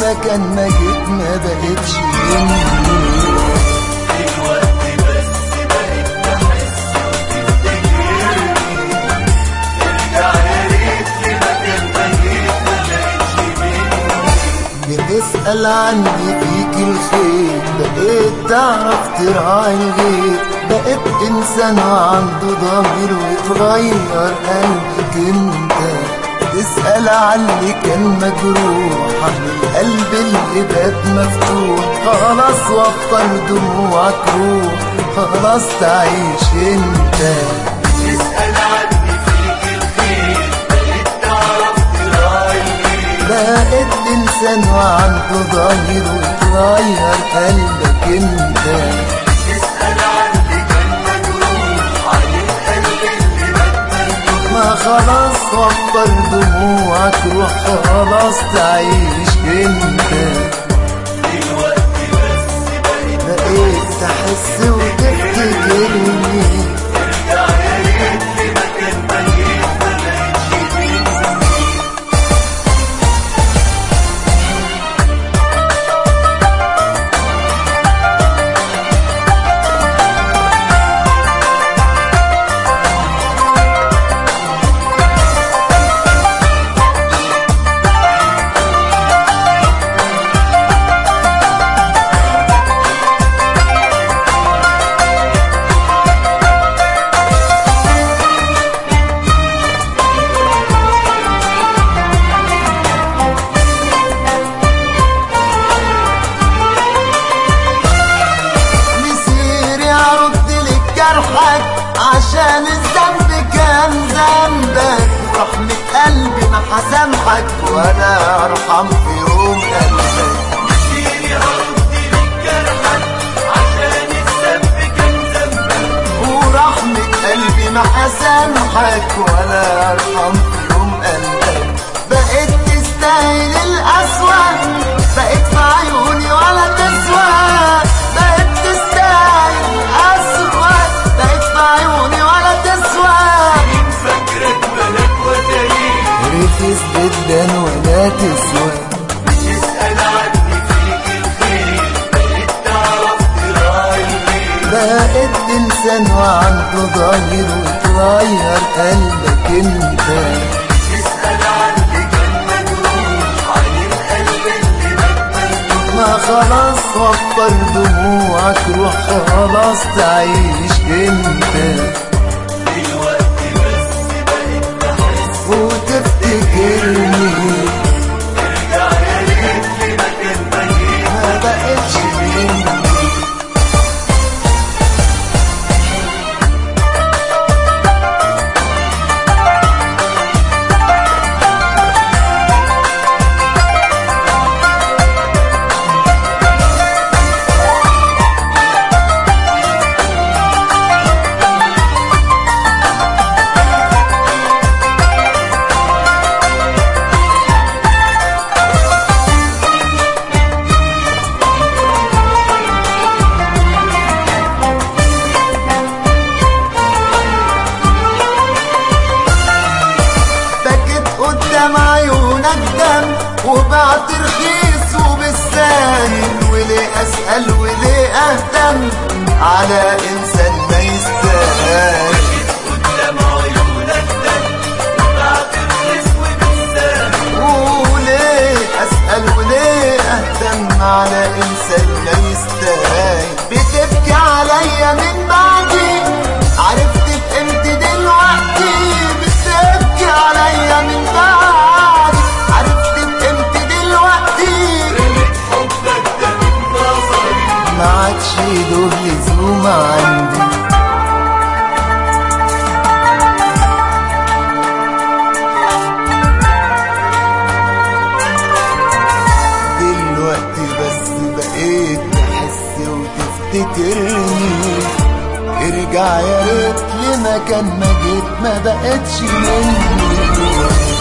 لمكان ما جيت ما بقتش مني دلوقتي بس بقيت بحس وتفتكرني ارجع يا ريت لمكان ما جيت ما لقيتش مني بتسأل عني فيك الخير بقيت تعرف تراعي الغير بقيت إنسان وعنده ضمير ويتغير قلبك انت تسأل عني كان مجروح عن القلب اللي بات مفتوح خلاص وفر دموعك روح خلاص تعيش انت تسأل عني فيك الخير بقيت تعرف تراعي الغير بقيت إنسان وعنده ضمير ويتغير قلبك انت تسأل عني كان مجروح عن القلب اللي بات مجروح ما خلاص وفر دموعك روح خلاص تعيش انت دلوقتي بس بقيت بقيت تحس وتفتكرني ارجع يا ريت لمكان ما جيت ما لقيتش مني مسيري ارد لك جرحك عشان الذنب كان ذنبك رحمة قلبي ما هسامحك ولا ارحم في يوم قلبك مسيري هرد لك جرحك عشان الذنب كان ذنبك ورحمة قلبي ما هسامحك ولا ارحم في يوم قلبك بقيت تستاهل الأسوأ بقيت في عيوني ولا تسوى بقيت تستاهل الأسوأ بقيت في عيوني ولا تسوى مين فاكرك ملك وتاريخ رخيص جدا ولا تسوى يسأل عني فيك الخير بقيت تعرف تراعي الغير بقيت إنسان وعنده ضمير وتغير قلبك انت يسأل عني كان مجروح عن القلب اللي بات مجروح ما خلاص وفر دموعك روح خلاص تعيش انت دلوقتي بس بقيت بحس وتفتكرني ارجع يا ريت لمكان ما جيت ما بقتش مني بكت قدام عيونك دم وبعت رخيص وبالساهل وليه اسال وليه اهتم على انسان ما يستاهل قدام عيونك ده وبعد الرزق وبالسهل وليه اسال وليه اهتم على انسان ما يستاهل بتبكي عليا من بعدي عرفت بقيمتي دلوقتي بتبكي عليا من بعدي عرفت بقيمتي دلوقتي رميت حبك ده من نظري ما عادش له لزوم عندي دلوقتي بس بقيت تحس وتفتكرني ارجع يا ريت لمكان ما جيت ما بقتش مني